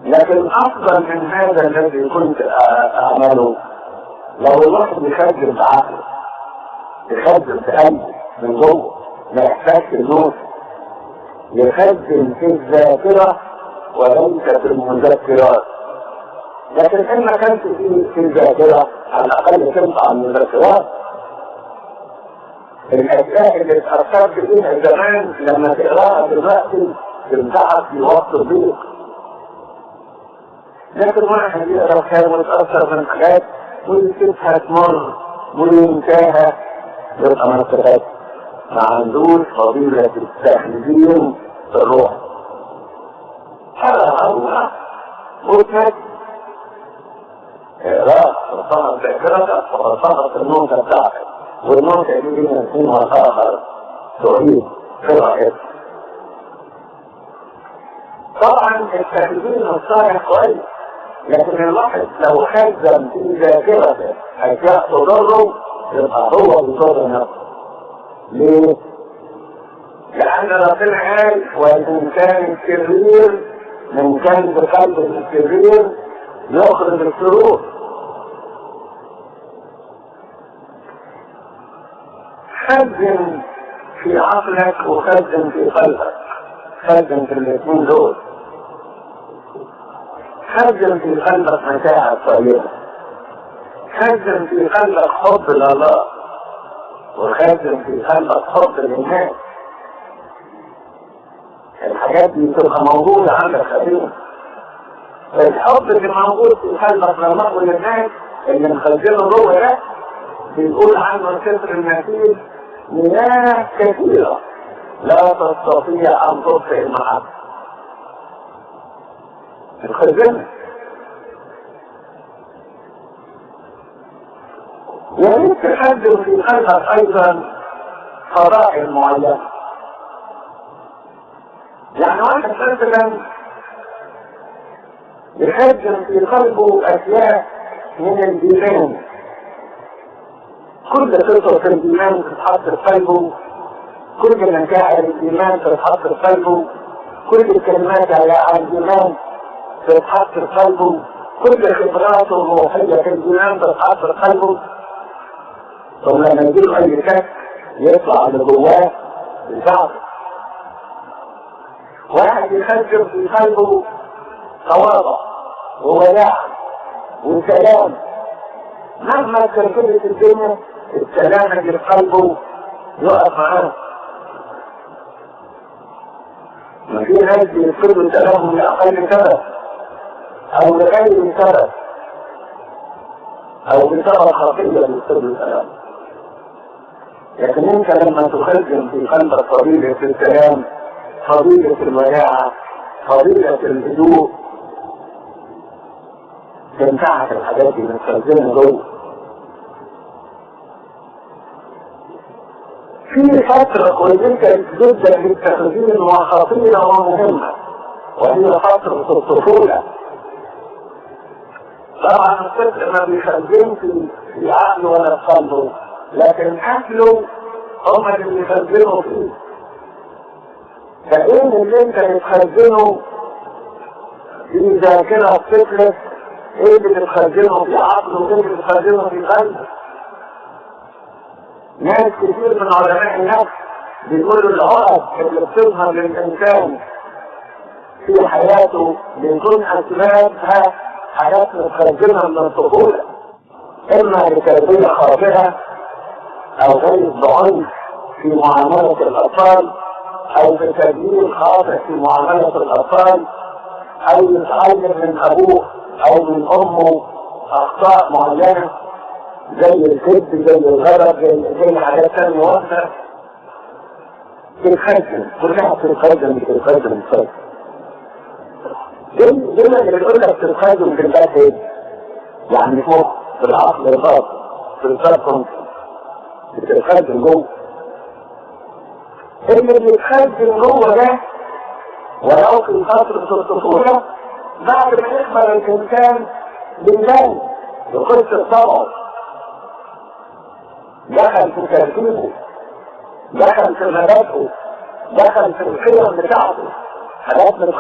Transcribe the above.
لكن افضل من هذا الذي كنت اعمله لو الواحد يخدم بعقله يخدم في قلبه من جوه ما يحتاجش النور يخدم في الذاكره وليس في المذكرات لكن ان ما كانش في في الذاكره على الاقل تنفع المذكرات الاشياء اللي اتاثرت بيها زمان لما تقراها دلوقتي تنفعك في وقت ضيق لكن واحد يقرا كلام ويتاثر من حاجات ويسيبها تمر وينتهى يبقى ما استفادش ما عندوش فضيلة التحليل في الروح هذا هو وكاد اقرا وصنع ذاكرتك وصنعت النوتة بتاعتك والنوتة دي من سنها آخر تعيد قراءتك طبعا التحليل الصالح كويس لكن الواحد لو خزن في ذاكرته اشياء تضره يبقى هو بيضر نفسه ليه؟ لأن ربنا قال والإنسان الشرير من كان بقلب الشرير يخرج الشرور خزن في عقلك وخزن في قلبك خزن في الاثنين دول خزن في قلبك مشاعر طيبة خزن في قلبك حب لله وخزن في قلبك حب للناس الحاجات دي تبقى موجودة عندك خبير الحب اللي موجود في قلبك لله للناس اللي مخزنه جوه ده بيقول عنه الكسر النتيج مياه كثيرة لا تستطيع أن تطفئ المحبة الخزنة وريت تحدث في قلبك أيضا فضائل معينة يعني واحد مثلا يخزن في قلبه أشياء من الإيمان كل قصة في الإيمان تتحط في قلبه كل مشاعر الإيمان تتحط في قلبه كل الكلمات على الإيمان تتحط في قلبه كل خبراته الروحية في الإيمان تتحط في قلبه ثم لما يجيله أي شك يطلع اللي جواه بتاعته واحد يخزن في قلبه تواضع ووداع وسلام مهما كركبت الدنيا السلام اللي في قلبه يقف معاه ما في ناس بيفرضوا سلامهم لأقل سبب أو لغير سبب أو بسبب خطية بيفرضوا سلام لكن انت لما تخزن في قلبك فضيلة السلام فضيلة الوداعة فضيلة الهدوء تنفعك الحاجات اللي متخزنة جوه في فترة كويسة جدا للتخزين وخطيرة ومهمة وهي فترة الطفولة طبعا الطفل ما بيخزنش في عقله ولا في قلبه لكن اهله هم اللي بيخزنوا فيه فايه اللي انت بتخزنه في ذاكرة طفلك ايه اللي بتخزنه في عقله وايه اللي بتخزنه في قلبه ناس كتير من علماء النفس بيقولوا العقد اللي بتظهر للإنسان في حياته بيكون أسبابها حاجات متخزنة من الطفولة إما لتربية خاطئة أو غير ضعيف في معاملة الأطفال أو بتدليل خاطئ في معاملة الأطفال أو يتعلم من أبوه أو من أمه أخطاء معينة زي الكذب زي الغرب زي زي حاجات ثانية واحدة في الخزن كلها في الخزن مش في الخزن الخزن دول دول اللي بتقول لك في الخزن في البلد ايه؟ يعني فوق في العقل الباطن في الفرق في الخزن جوه اللي بيتخزن جوه ده ولو في فترة الطفولة بعد ما يكبر الإنسان بالله بقصة طبعه دخل في تركيبه دخل في مبادئه دخل في القيم بتاعته حاجات من